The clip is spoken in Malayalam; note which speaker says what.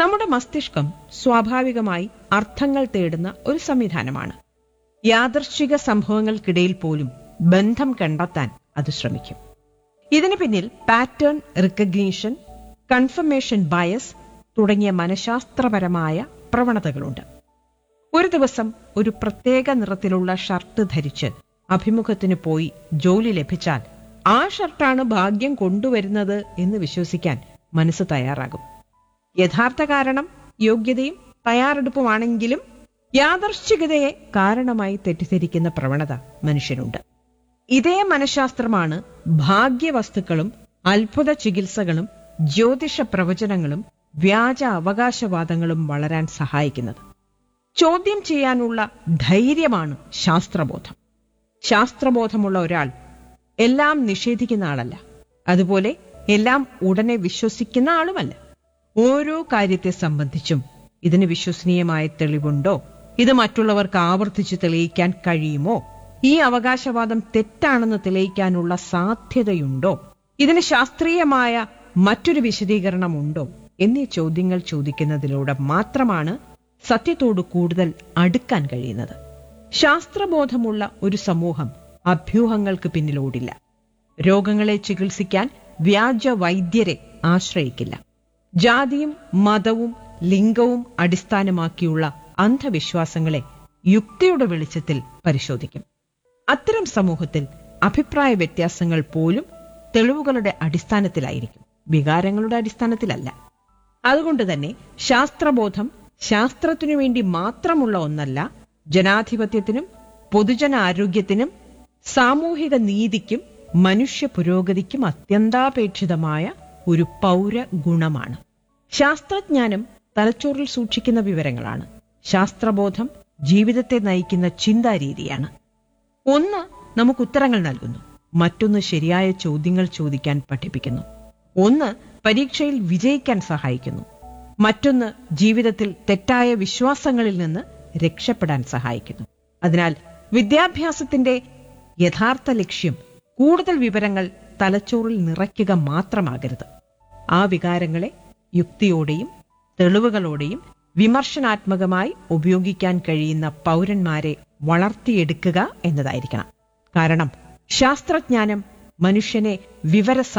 Speaker 1: നമ്മുടെ മസ്തിഷ്കം സ്വാഭാവികമായി അർത്ഥങ്ങൾ തേടുന്ന ഒരു സംവിധാനമാണ് യാദർശിക സംഭവങ്ങൾക്കിടയിൽ പോലും ബന്ധം കണ്ടെത്താൻ അത് ശ്രമിക്കും ഇതിന് പിന്നിൽ പാറ്റേൺ റിക്കഗ്നീഷൻ കൺഫർമേഷൻ ബയസ് തുടങ്ങിയ മനഃശാസ്ത്രപരമായ പ്രവണതകളുണ്ട് ഒരു ദിവസം ഒരു പ്രത്യേക നിറത്തിലുള്ള ഷർട്ട് ധരിച്ച് അഭിമുഖത്തിന് പോയി ജോലി ലഭിച്ചാൽ ആ ഷർട്ടാണ് ഭാഗ്യം കൊണ്ടുവരുന്നത് എന്ന് വിശ്വസിക്കാൻ മനസ്സ് തയ്യാറാകും യഥാർത്ഥ കാരണം യോഗ്യതയും തയ്യാറെടുപ്പുമാണെങ്കിലും യാദർശികതയെ കാരണമായി തെറ്റിദ്ധരിക്കുന്ന പ്രവണത മനുഷ്യനുണ്ട് ഇതേ മനഃശാസ്ത്രമാണ് ഭാഗ്യവസ്തുക്കളും അത്ഭുത ചികിത്സകളും ജ്യോതിഷ പ്രവചനങ്ങളും വ്യാജ അവകാശവാദങ്ങളും വളരാൻ സഹായിക്കുന്നത് ചോദ്യം ചെയ്യാനുള്ള ധൈര്യമാണ് ശാസ്ത്രബോധം ശാസ്ത്രബോധമുള്ള ഒരാൾ എല്ലാം നിഷേധിക്കുന്ന ആളല്ല അതുപോലെ എല്ലാം ഉടനെ വിശ്വസിക്കുന്ന ആളുമല്ല ഓരോ കാര്യത്തെ സംബന്ധിച്ചും ഇതിന് വിശ്വസനീയമായ തെളിവുണ്ടോ ഇത് മറ്റുള്ളവർക്ക് ആവർത്തിച്ച് തെളിയിക്കാൻ കഴിയുമോ ഈ അവകാശവാദം തെറ്റാണെന്ന് തെളിയിക്കാനുള്ള സാധ്യതയുണ്ടോ ഇതിന് ശാസ്ത്രീയമായ മറ്റൊരു വിശദീകരണമുണ്ടോ എന്നീ ചോദ്യങ്ങൾ ചോദിക്കുന്നതിലൂടെ മാത്രമാണ് സത്യത്തോട് കൂടുതൽ അടുക്കാൻ കഴിയുന്നത് ശാസ്ത്രബോധമുള്ള ഒരു സമൂഹം അഭ്യൂഹങ്ങൾക്ക് പിന്നിലോടില്ല രോഗങ്ങളെ ചികിത്സിക്കാൻ വ്യാജ വൈദ്യരെ ആശ്രയിക്കില്ല ജാതിയും മതവും ലിംഗവും അടിസ്ഥാനമാക്കിയുള്ള അന്ധവിശ്വാസങ്ങളെ യുക്തിയുടെ വെളിച്ചത്തിൽ പരിശോധിക്കും അത്തരം സമൂഹത്തിൽ അഭിപ്രായ വ്യത്യാസങ്ങൾ പോലും തെളിവുകളുടെ അടിസ്ഥാനത്തിലായിരിക്കും വികാരങ്ങളുടെ അടിസ്ഥാനത്തിലല്ല അതുകൊണ്ട് തന്നെ ശാസ്ത്രബോധം ശാസ്ത്രത്തിനു വേണ്ടി മാത്രമുള്ള ഒന്നല്ല ജനാധിപത്യത്തിനും പൊതുജനാരോഗ്യത്തിനും സാമൂഹിക നീതിക്കും മനുഷ്യ പുരോഗതിക്കും അത്യന്താപേക്ഷിതമായ ഒരു പൗര ഗുണമാണ് ശാസ്ത്രജ്ഞാനം തലച്ചോറിൽ സൂക്ഷിക്കുന്ന വിവരങ്ങളാണ് ശാസ്ത്രബോധം ജീവിതത്തെ നയിക്കുന്ന ചിന്താരീതിയാണ് ഒന്ന് നമുക്ക് ഉത്തരങ്ങൾ നൽകുന്നു മറ്റൊന്ന് ശരിയായ ചോദ്യങ്ങൾ ചോദിക്കാൻ പഠിപ്പിക്കുന്നു ഒന്ന് പരീക്ഷയിൽ വിജയിക്കാൻ സഹായിക്കുന്നു മറ്റൊന്ന് ജീവിതത്തിൽ തെറ്റായ വിശ്വാസങ്ങളിൽ നിന്ന് രക്ഷപ്പെടാൻ സഹായിക്കുന്നു അതിനാൽ വിദ്യാഭ്യാസത്തിന്റെ യഥാർത്ഥ ലക്ഷ്യം കൂടുതൽ വിവരങ്ങൾ തലച്ചോറിൽ നിറയ്ക്കുക മാത്രമാകരുത് ആ വികാരങ്ങളെ യുക്തിയോടെയും തെളിവുകളോടെയും വിമർശനാത്മകമായി ഉപയോഗിക്കാൻ കഴിയുന്ന പൗരന്മാരെ വളർത്തിയെടുക്കുക എന്നതായിരിക്കണം കാരണം ശാസ്ത്രജ്ഞാനം മനുഷ്യനെ വിവര